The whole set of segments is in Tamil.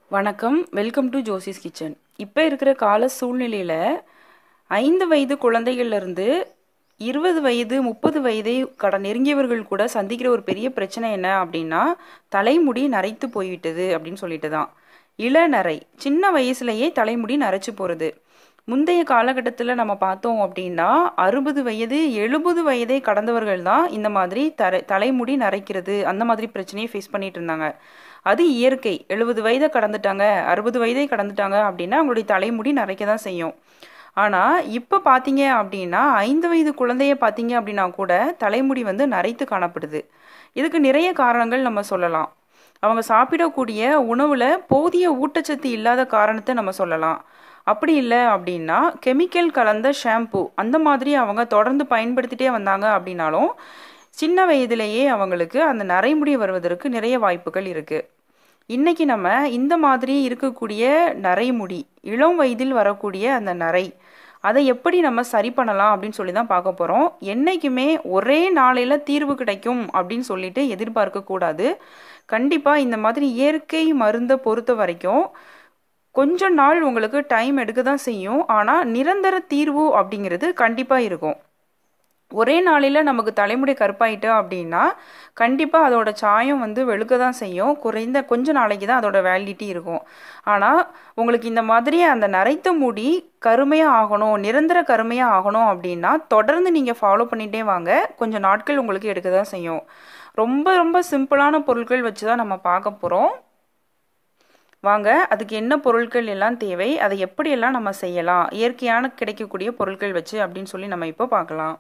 வணக்கம் வெல்கம் டு ஜோசிஸ் கிச்சன் இப்போ இருக்கிற கால சூழ்நிலையில் ஐந்து வயது குழந்தைகள்லேருந்து இருபது வயது முப்பது வயதை கட நெருங்கியவர்கள் கூட சந்திக்கிற ஒரு பெரிய பிரச்சனை என்ன அப்படின்னா தலைமுடி நரைத்து போய்விட்டது அப்படின்னு சொல்லிட்டு தான் இளநரை சின்ன வயசுலேயே தலைமுடி நரைச்சு போகிறது முந்தைய காலகட்டத்தில் நம்ம பார்த்தோம் அப்படின்னா அறுபது வயது எழுபது வயதை கடந்தவர்கள் தான் இந்த மாதிரி தரை தலைமுடி நரைக்கிறது அந்த மாதிரி பிரச்சனையை ஃபேஸ் பண்ணிட்டு இருந்தாங்க அது இயற்கை எழுபது வயதை கடந்துட்டாங்க அறுபது வயதை கடந்துட்டாங்க அப்படின்னா அவங்களுடைய தலைமுடி நரைக்க தான் செய்யும் ஆனால் இப்போ பார்த்தீங்க அப்படின்னா ஐந்து வயது குழந்தைய பார்த்தீங்க அப்படின்னா கூட தலைமுடி வந்து நரைத்து காணப்படுது இதுக்கு நிறைய காரணங்கள் நம்ம சொல்லலாம் அவங்க சாப்பிடக்கூடிய உணவில் போதிய ஊட்டச்சத்து இல்லாத காரணத்தை நம்ம சொல்லலாம் அப்படி இல்லை அப்படின்னா கெமிக்கல் கலந்த ஷாம்பு அந்த மாதிரி அவங்க தொடர்ந்து பயன்படுத்திட்டே வந்தாங்க அப்படின்னாலும் சின்ன வயதிலேயே அவங்களுக்கு அந்த நரைமுடி வருவதற்கு நிறைய வாய்ப்புகள் இருக்குது இன்னைக்கு நம்ம இந்த மாதிரி இருக்கக்கூடிய நரைமுடி இளம் வயதில் வரக்கூடிய அந்த நரை அதை எப்படி நம்ம சரி பண்ணலாம் அப்படின்னு சொல்லி தான் பார்க்க போகிறோம் என்றைக்குமே ஒரே நாளையில் தீர்வு கிடைக்கும் அப்படின்னு சொல்லிட்டு எதிர்பார்க்கக்கூடாது கண்டிப்பாக இந்த மாதிரி இயற்கை மருந்தை பொறுத்த வரைக்கும் கொஞ்ச நாள் உங்களுக்கு டைம் எடுக்க தான் செய்யும் ஆனால் நிரந்தர தீர்வு அப்படிங்கிறது கண்டிப்பாக இருக்கும் ஒரே நாளில் நமக்கு தலைமுடி கருப்பாயிட்டு அப்படின்னா கண்டிப்பாக அதோட சாயம் வந்து வெளுக்க தான் செய்யும் குறைந்த கொஞ்ச நாளைக்கு தான் அதோட வேலிடிட்டி இருக்கும் ஆனால் உங்களுக்கு இந்த மாதிரி அந்த நரைத்த முடி கருமையாக ஆகணும் நிரந்தர கருமையாக ஆகணும் அப்படின்னா தொடர்ந்து நீங்கள் ஃபாலோ பண்ணிகிட்டே வாங்க கொஞ்சம் நாட்கள் உங்களுக்கு எடுக்க தான் செய்யும் ரொம்ப ரொம்ப சிம்பிளான பொருட்கள் வச்சு தான் நம்ம பார்க்க போகிறோம் வாங்க அதுக்கு என்ன பொருட்கள் எல்லாம் தேவை அதை எப்படியெல்லாம் நம்ம செய்யலாம் இயற்கையான கிடைக்கக்கூடிய பொருட்கள் வச்சு அப்படின்னு சொல்லி நம்ம இப்போ பார்க்கலாம்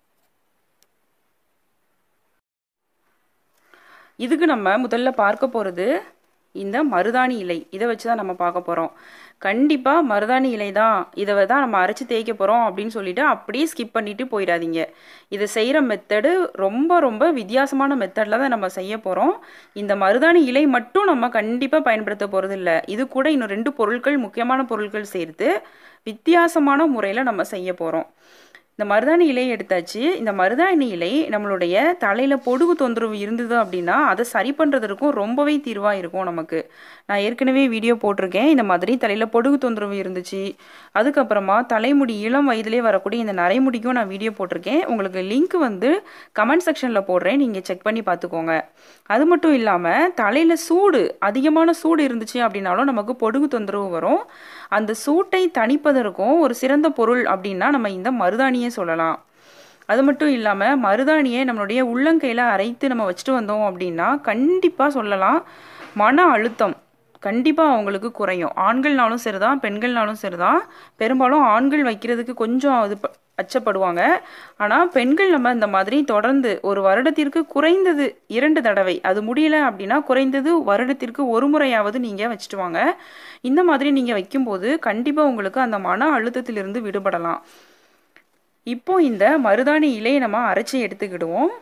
இதுக்கு நம்ம முதல்ல பார்க்க போகிறது இந்த மருதாணி இலை இதை வச்சு தான் நம்ம பார்க்க போகிறோம் கண்டிப்பாக மருதாணி இலை தான் இதை தான் நம்ம அரைச்சி தேய்க்க போகிறோம் அப்படின்னு சொல்லிட்டு அப்படியே ஸ்கிப் பண்ணிட்டு போயிடாதீங்க இதை செய்கிற மெத்தடு ரொம்ப ரொம்ப வித்தியாசமான மெத்தடில் தான் நம்ம செய்ய போகிறோம் இந்த மருதாணி இலை மட்டும் நம்ம கண்டிப்பாக பயன்படுத்த போகிறது இல்லை இது கூட இன்னும் ரெண்டு பொருட்கள் முக்கியமான பொருட்கள் சேர்த்து வித்தியாசமான முறையில் நம்ம செய்ய போகிறோம் இந்த மருதாணி இலையை எடுத்தாச்சு இந்த மருதாணி இலை நம்மளுடைய தலையில் பொடுகு தொந்தரவு இருந்தது அப்படின்னா அதை சரி பண்ணுறதுக்கும் ரொம்பவே தீர்வாக இருக்கும் நமக்கு நான் ஏற்கனவே வீடியோ போட்டிருக்கேன் இந்த மாதிரி தலையில் பொடுகு தொந்தரவு இருந்துச்சு அதுக்கப்புறமா தலைமுடி இளம் வயதிலே வரக்கூடிய இந்த நரைமுடிக்கும் நான் வீடியோ போட்டிருக்கேன் உங்களுக்கு லிங்க் வந்து கமெண்ட் செக்ஷனில் போடுறேன் நீங்கள் செக் பண்ணி பார்த்துக்கோங்க அது மட்டும் இல்லாமல் தலையில் சூடு அதிகமான சூடு இருந்துச்சு அப்படின்னாலும் நமக்கு பொடுகு தொந்தரவு வரும் அந்த சூட்டை தணிப்பதற்கும் ஒரு சிறந்த பொருள் அப்படின்னா நம்ம இந்த மருதாணியை சொல்லலாம் அது மட்டும் இல்லாமல் மருதாணியை நம்மளுடைய உள்ளங்கையில் அரைத்து நம்ம வச்சுட்டு வந்தோம் அப்படின்னா கண்டிப்பாக சொல்லலாம் மன அழுத்தம் கண்டிப்பாக அவங்களுக்கு குறையும் ஆண்கள்னாலும் சரிதான் பெண்கள்னாலும் சரிதான் பெரும்பாலும் ஆண்கள் வைக்கிறதுக்கு கொஞ்சம் அது அச்சப்படுவாங்க ஆனால் பெண்கள் நம்ம இந்த மாதிரி தொடர்ந்து ஒரு வருடத்திற்கு குறைந்தது இரண்டு தடவை அது முடியல அப்படின்னா குறைந்தது வருடத்திற்கு ஒரு முறையாவது நீங்கள் வச்சுட்டு வாங்க இந்த மாதிரி நீங்கள் வைக்கும்போது கண்டிப்பாக உங்களுக்கு அந்த மன அழுத்தத்திலிருந்து விடுபடலாம் இப்போ இந்த மருதாணி இலையை நம்ம அரைச்சி எடுத்துக்கிடுவோம்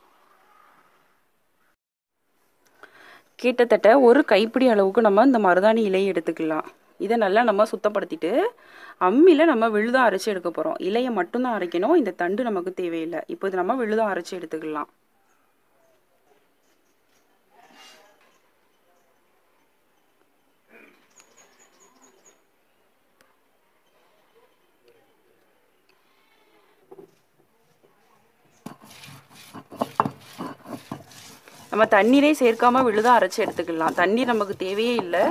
கிட்டத்தட்ட ஒரு கைப்பிடி அளவுக்கு நம்ம இந்த மருதாணி இலையை எடுத்துக்கலாம் இதை நல்லா நம்ம சுத்தப்படுத்திட்டு அம்மியில் நம்ம விழுதாக அரைச்சி எடுக்க போகிறோம் இலையை மட்டும்தான் அரைக்கணும் இந்த தண்டு நமக்கு தேவையில்லை இப்போ இது நம்ம விழுதாக அரைச்சி எடுத்துக்கலாம் நம்ம தண்ணீரே சேர்க்காம விழுதாக அரைச்சி எடுத்துக்கலாம் தண்ணீர் நமக்கு தேவையே இல்லை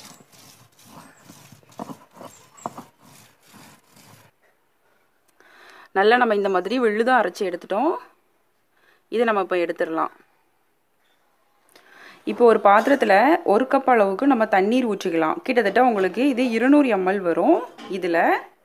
நல்லா நம்ம இந்த மாதிரி விழுதாக அரைச்சி எடுத்துட்டோம் இதை நம்ம இப்போ எடுத்துடலாம் இப்போ ஒரு பாத்திரத்தில் ஒரு கப் அளவுக்கு நம்ம தண்ணீர் ஊற்றிக்கலாம் கிட்டத்தட்ட உங்களுக்கு இது இருநூறு எம்எல் வரும் இதில்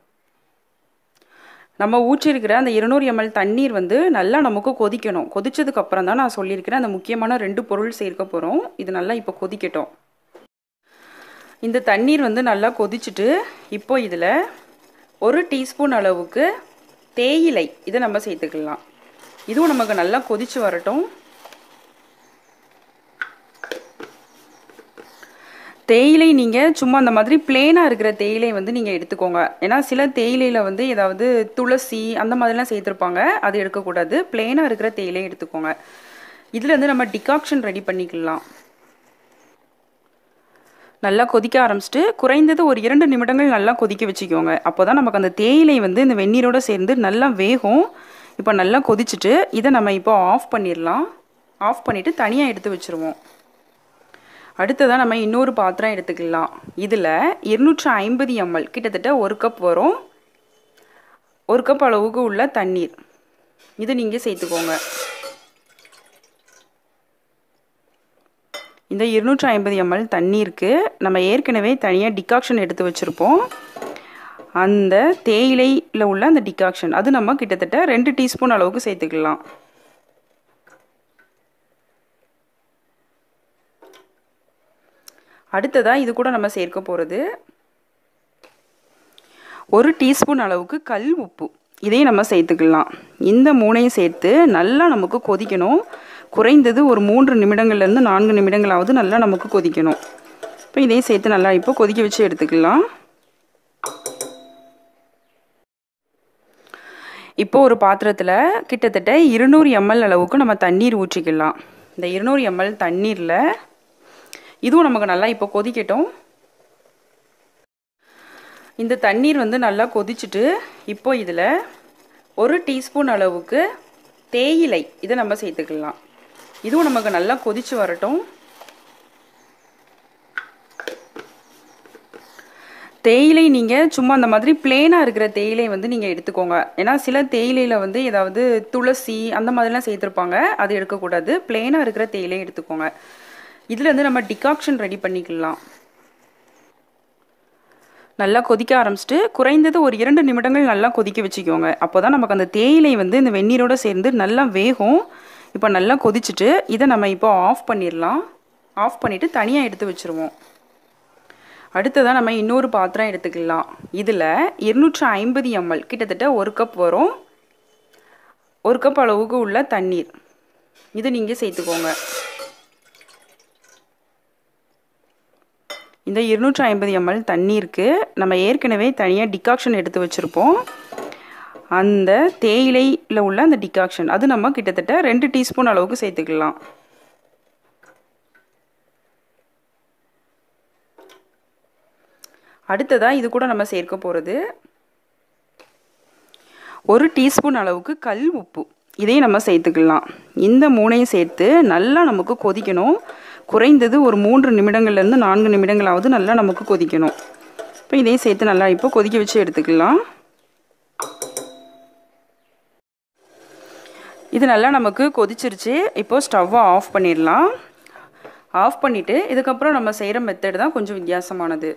நம்ம ஊற்றிருக்கிற அந்த இருநூறு எம்எல் தண்ணீர் வந்து நல்லா நமக்கு கொதிக்கணும் கொதிச்சதுக்கு அப்புறம் தான் நான் சொல்லியிருக்கிறேன் அந்த முக்கியமான ரெண்டு பொருள் சேர்க்க போகிறோம் இது நல்லா இப்போ கொதிக்கட்டும் இந்த தண்ணீர் வந்து நல்லா கொதிச்சுட்டு இப்போ இதில் ஒரு டீஸ்பூன் அளவுக்கு தேயிலை இதை நம்ம சேர்த்துக்கலாம் இதுவும் நமக்கு நல்லா கொதிச்சு வரட்டும் தேயிலை நீங்கள் சும்மா அந்த மாதிரி பிளேனாக இருக்கிற தேயிலை வந்து நீங்கள் எடுத்துக்கோங்க ஏன்னா சில தேயிலையில் வந்து ஏதாவது துளசி அந்த மாதிரிலாம் சேர்த்துருப்பாங்க அது எடுக்கக்கூடாது பிளேனாக இருக்கிற தேயிலை எடுத்துக்கோங்க இதில் வந்து நம்ம டிகாக்ஷன் ரெடி பண்ணிக்கலாம் நல்லா கொதிக்க ஆரம்பிச்சிட்டு குறைந்தது ஒரு இரண்டு நிமிடங்கள் நல்லா கொதிக்க வச்சுக்கோங்க அப்போ தான் நமக்கு அந்த தேயிலை வந்து இந்த வெந்நீரோடு சேர்ந்து நல்லா வேகும் இப்போ நல்லா கொதிச்சுட்டு இதை நம்ம இப்போ ஆஃப் பண்ணிடலாம் ஆஃப் பண்ணிவிட்டு தனியாக எடுத்து வச்சுருவோம் அடுத்ததாக நம்ம இன்னொரு பாத்திரம் எடுத்துக்கலாம் இதில் இருநூற்றி ஐம்பது எம்எல் கிட்டத்தட்ட ஒரு கப் வரும் ஒரு கப் அளவுக்கு உள்ள தண்ணீர் இது நீங்கள் சேர்த்துக்கோங்க இந்த இருநூற்றி ஐம்பது எம்எல் தண்ணீருக்கு நம்ம ஏற்கனவே தனியாக டிகாக்ஷன் எடுத்து வச்சுருப்போம் அந்த தேயிலையில் உள்ள அந்த டிகாக்ஷன் அது நம்ம கிட்டத்தட்ட ரெண்டு டீஸ்பூன் அளவுக்கு சேர்த்துக்கலாம் அடுத்ததாக இது கூட நம்ம சேர்க்க போகிறது ஒரு டீஸ்பூன் அளவுக்கு கல் உப்பு இதையும் நம்ம சேர்த்துக்கலாம் இந்த மூணையும் சேர்த்து நல்லா நமக்கு கொதிக்கணும் குறைந்தது ஒரு மூன்று நிமிடங்கள்லேருந்து நான்கு நிமிடங்களாவது நல்லா நமக்கு கொதிக்கணும் இப்போ இதையும் சேர்த்து நல்லா இப்போ கொதிக்க வச்சு எடுத்துக்கலாம் இப்போ ஒரு பாத்திரத்தில் கிட்டத்தட்ட இருநூறு எம்எல் அளவுக்கு நம்ம தண்ணீர் ஊற்றிக்கலாம் இந்த இருநூறு எம்எல் தண்ணீரில் இதுவும் நமக்கு நல்லா இப்போ கொதிக்கட்டும் இந்த தண்ணீர் வந்து நல்லா கொதிச்சுட்டு இப்போ இதில் ஒரு டீஸ்பூன் அளவுக்கு தேயிலை இதை நம்ம சேர்த்துக்கலாம் இதுவும் நமக்கு நல்லா கொதிச்சு வரட்டும் தேயிலை நீங்கள் சும்மா அந்த மாதிரி பிளேனாக இருக்கிற தேயிலை வந்து நீங்கள் எடுத்துக்கோங்க ஏன்னா சில தேயிலையில் வந்து ஏதாவது துளசி அந்த மாதிரிலாம் சேர்த்துருப்பாங்க அது எடுக்கக்கூடாது பிளேனாக இருக்கிற தேயிலை எடுத்துக்கோங்க இதில் வந்து நம்ம டிகாக்ஷன் ரெடி பண்ணிக்கலாம் நல்லா கொதிக்க ஆரம்பிச்சிட்டு குறைந்தது ஒரு இரண்டு நிமிடங்கள் நல்லா கொதிக்க வச்சுக்கோங்க அப்போ தான் நமக்கு அந்த தேயிலை வந்து இந்த வெந்நீரோடு சேர்ந்து நல்லா வேகும் இப்போ நல்லா கொதிச்சுட்டு இதை நம்ம இப்போ ஆஃப் பண்ணிடலாம் ஆஃப் பண்ணிவிட்டு தனியாக எடுத்து வச்சுருவோம் அடுத்ததாக நம்ம இன்னொரு பாத்திரம் எடுத்துக்கலாம் இதில் இருநூற்றி ஐம்பது எம்எல் கிட்டத்தட்ட ஒரு கப் வரும் ஒரு கப் அளவுக்கு உள்ள தண்ணீர் இது நீங்கள் சேர்த்துக்கோங்க இந்த இருநூற்றி ஐம்பது எம்எல் தண்ணீருக்கு நம்ம ஏற்கனவே தனியாக டிகாக்ஷன் எடுத்து வச்சுருப்போம் அந்த தேயிலையில் உள்ள அந்த டிகாக்ஷன் அது நம்ம கிட்டத்தட்ட ரெண்டு டீஸ்பூன் அளவுக்கு சேர்த்துக்கலாம் அடுத்ததாக இது கூட நம்ம சேர்க்க போகிறது ஒரு டீஸ்பூன் அளவுக்கு கல் உப்பு இதையும் நம்ம சேர்த்துக்கலாம் இந்த மூணையும் சேர்த்து நல்லா நமக்கு கொதிக்கணும் குறைந்தது ஒரு மூன்று நிமிடங்கள்லேருந்து நான்கு நிமிடங்களாவது நல்லா நமக்கு கொதிக்கணும் இப்போ இதையும் சேர்த்து நல்லா இப்போ கொதிக்க வச்சு எடுத்துக்கலாம் இது நல்லா நமக்கு கொதிச்சிருச்சு இப்போ ஸ்டவ்வை ஆஃப் பண்ணிடலாம் ஆஃப் பண்ணிவிட்டு இதுக்கப்புறம் நம்ம செய்கிற மெத்தட் தான் கொஞ்சம் வித்தியாசமானது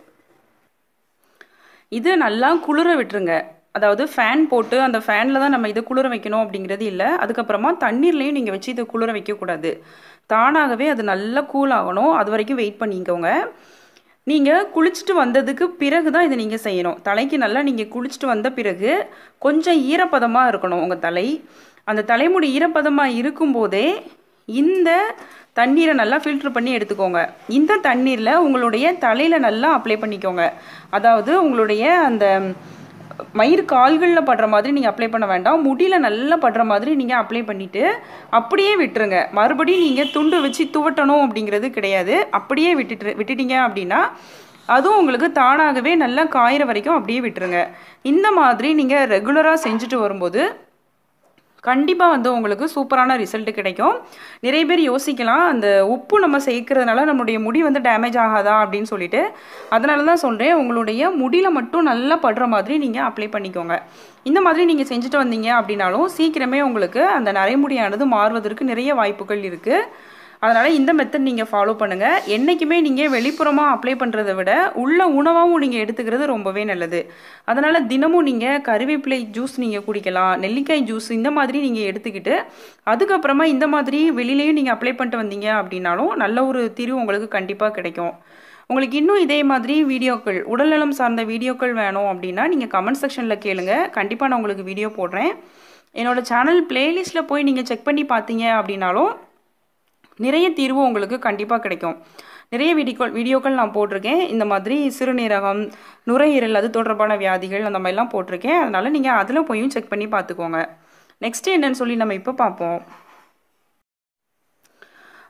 இது நல்லா குளிர விட்டுருங்க அதாவது ஃபேன் போட்டு அந்த ஃபேனில் தான் நம்ம இதை குளிர வைக்கணும் அப்படிங்கிறது இல்லை அதுக்கப்புறமா தண்ணீர்லேயும் நீங்கள் வச்சு இதை குளிர வைக்கக்கூடாது தானாகவே அது நல்லா கூல் ஆகணும் அது வரைக்கும் வெயிட் பண்ணிக்கோங்க நீங்கள் குளிச்சுட்டு வந்ததுக்கு பிறகு தான் இதை நீங்கள் செய்யணும் தலைக்கு நல்லா நீங்கள் குளிச்சுட்டு வந்த பிறகு கொஞ்சம் ஈரப்பதமாக இருக்கணும் உங்கள் தலை அந்த தலைமுடி ஈரப்பதமாக இருக்கும்போதே இந்த தண்ணீரை நல்லா ஃபில்ட்ரு பண்ணி எடுத்துக்கோங்க இந்த தண்ணீரில் உங்களுடைய தலையில் நல்லா அப்ளை பண்ணிக்கோங்க அதாவது உங்களுடைய அந்த மயிர் கால்களில் படுற மாதிரி நீங்கள் அப்ளை பண்ண வேண்டாம் முடியில் நல்லா படுற மாதிரி நீங்கள் அப்ளை பண்ணிவிட்டு அப்படியே விட்டுருங்க மறுபடியும் நீங்கள் துண்டு வச்சு துவட்டணும் அப்படிங்கிறது கிடையாது அப்படியே விட்டுட்டு விட்டுட்டீங்க அப்படின்னா அதுவும் உங்களுக்கு தானாகவே நல்லா காயிற வரைக்கும் அப்படியே விட்டுருங்க இந்த மாதிரி நீங்கள் ரெகுலராக செஞ்சுட்டு வரும்போது கண்டிப்பாக வந்து உங்களுக்கு சூப்பரான ரிசல்ட் கிடைக்கும் நிறைய பேர் யோசிக்கலாம் அந்த உப்பு நம்ம சேர்க்கறதுனால நம்மளுடைய முடி வந்து டேமேஜ் ஆகாதா அப்படின்னு சொல்லிட்டு அதனால தான் சொல்கிறேன் உங்களுடைய முடியில் மட்டும் நல்லா படுற மாதிரி நீங்கள் அப்ளை பண்ணிக்கோங்க இந்த மாதிரி நீங்கள் செஞ்சுட்டு வந்தீங்க அப்படின்னாலும் சீக்கிரமே உங்களுக்கு அந்த நரைமுடியானது மாறுவதற்கு நிறைய வாய்ப்புகள் இருக்குது அதனால் இந்த மெத்தட் நீங்கள் ஃபாலோ பண்ணுங்கள் என்றைக்குமே நீங்கள் வெளிப்புறமாக அப்ளை பண்ணுறதை விட உள்ள உணவாகவும் நீங்கள் எடுத்துக்கிறது ரொம்பவே நல்லது அதனால் தினமும் நீங்கள் கருவேப்பிலை ஜூஸ் நீங்கள் குடிக்கலாம் நெல்லிக்காய் ஜூஸ் இந்த மாதிரி நீங்கள் எடுத்துக்கிட்டு அதுக்கப்புறமா இந்த மாதிரி வெளியிலையும் நீங்கள் அப்ளை பண்ணிட்டு வந்தீங்க அப்படின்னாலும் நல்ல ஒரு தீர்வு உங்களுக்கு கண்டிப்பாக கிடைக்கும் உங்களுக்கு இன்னும் இதே மாதிரி வீடியோக்கள் உடல்நலம் சார்ந்த வீடியோக்கள் வேணும் அப்படின்னா நீங்கள் கமெண்ட் செக்ஷனில் கேளுங்க கண்டிப்பாக நான் உங்களுக்கு வீடியோ போடுறேன் என்னோட சேனல் பிளேலிஸ்ட்டில் போய் நீங்கள் செக் பண்ணி பார்த்தீங்க அப்படின்னாலும் நிறைய தீர்வு உங்களுக்கு கண்டிப்பாக கிடைக்கும் நிறைய வீடியோக்கள் வீடியோக்கள் நான் போட்டிருக்கேன் இந்த மாதிரி சிறுநீரகம் நுரையீரல் அது தொடர்பான வியாதிகள் அந்த மாதிரிலாம் போட்டிருக்கேன் அதனால் நீங்கள் அதில் போயும் செக் பண்ணி பார்த்துக்கோங்க நெக்ஸ்ட் என்னன்னு சொல்லி நம்ம இப்போ பார்ப்போம்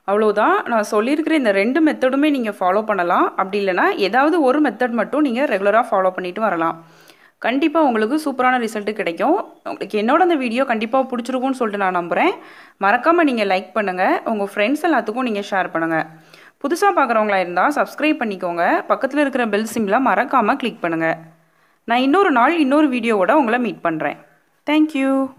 அவ்வளோதான் நான் சொல்லியிருக்கிற இந்த ரெண்டு மெத்தடுமே நீங்கள் ஃபாலோ பண்ணலாம் அப்படி இல்லைனா ஏதாவது ஒரு மெத்தட் மட்டும் நீங்கள் ரெகுலராக ஃபாலோ பண்ணிட்டு வரலாம் கண்டிப்பாக உங்களுக்கு சூப்பரான ரிசல்ட்டு கிடைக்கும் உங்களுக்கு என்னோட அந்த வீடியோ கண்டிப்பாக பிடிச்சிருக்கும்னு சொல்லிட்டு நான் நம்புகிறேன் மறக்காமல் நீங்கள் லைக் பண்ணுங்கள் உங்கள் ஃப்ரெண்ட்ஸ் எல்லாத்துக்கும் நீங்கள் ஷேர் பண்ணுங்கள் புதுசாக பார்க்குறவங்களா இருந்தால் சப்ஸ்கிரைப் பண்ணிக்கோங்க பக்கத்தில் இருக்கிற பெல் சிம்மில் மறக்காமல் கிளிக் பண்ணுங்கள் நான் இன்னொரு நாள் இன்னொரு வீடியோவோட உங்களை மீட் பண்ணுறேன் தேங்க்யூ